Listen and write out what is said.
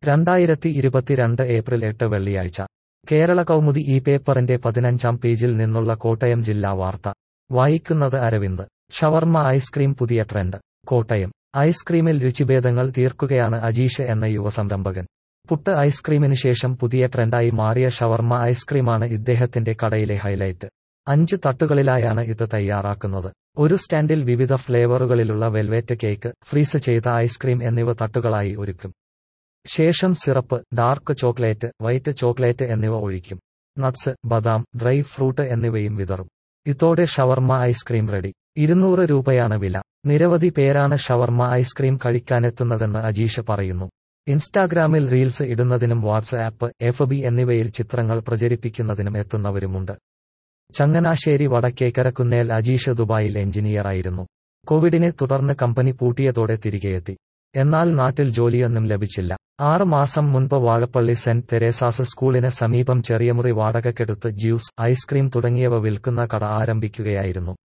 രണ്ടായിരത്തി ഇരുപത്തിരണ്ട് ഏപ്രിൽ എട്ട് വെള്ളിയാഴ്ച കേരള കൗമുദി ഈ പേപ്പറിന്റെ പതിനഞ്ചാം പേജിൽ നിന്നുള്ള കോട്ടയം ജില്ലാ വാർത്ത വായിക്കുന്നത് അരവിന്ദ് ഷവർമ്മ ഐസ്ക്രീം പുതിയ ട്രെൻഡ് കോട്ടയം ഐസ്ക്രീമിൽ രുചിഭേദങ്ങൾ തീർക്കുകയാണ് അജീഷ് എന്ന യുവസംരംഭകൻ പുട്ട് ഐസ്ക്രീമിന് ശേഷം പുതിയ ട്രെൻഡായി മാറിയ ഷവർമ്മ ഐസ്ക്രീമാണ് ഇദ്ദേഹത്തിന്റെ കടയിലെ ഹൈലൈറ്റ് അഞ്ച് തട്ടുകളിലായാണ് ഇത് തയ്യാറാക്കുന്നത് ഒരു സ്റ്റാൻഡിൽ വിവിധ ഫ്ലേവറുകളിലുള്ള വെൽവെറ്റ് കേക്ക് ഫ്രീസ് ചെയ്ത ഐസ്ക്രീം എന്നിവ തട്ടുകളായി ഒരുക്കും ശേഷം syrup dark chocolate white chocolate എന്നിവ ഒഴിക്കും നട്ട്സ് ബദാം ഡ്രൈ ഫ്രൂട്ട് എന്നിവയും വിതറും ഇതോടെ ഷവർമ്മ ഐസ്ക്രീം റെഡി ഇരുന്നൂറ് രൂപയാണ് വില നിരവധി പേരാണ് ഷവർമ്മ ഐസ്ക്രീം കഴിക്കാനെത്തുന്നതെന്ന് അജീഷ് പറയുന്നു ഇൻസ്റ്റാഗ്രാമിൽ റീൽസ് ഇടുന്നതിനും വാട്സ്ആപ്പ് എഫ് ബി എന്നിവയിൽ ചിത്രങ്ങൾ പ്രചരിപ്പിക്കുന്നതിനും എത്തുന്നവരുമുണ്ട് ചങ്ങനാശ്ശേരി വടക്കേക്കര കുന്നേൽ അജീഷ് ദുബായിൽ എഞ്ചിനീയറായിരുന്നു കോവിഡിനെ തുടർന്ന് കമ്പനി പൂട്ടിയതോടെ തിരികെയെത്തി എന്നാൽ നാട്ടിൽ ജോലിയൊന്നും ലഭിച്ചില്ല ആറ് മാസം മുൻപ് വാഴപ്പള്ളി സെന്റ് തെരേസാസ് സ്കൂളിന് സമീപം ചെറിയ മുറി വാടകക്കെടുത്ത് ജ്യൂസ് ഐസ്ക്രീം തുടങ്ങിയവ വിൽക്കുന്ന കട ആരംഭിക്കുകയായിരുന്നു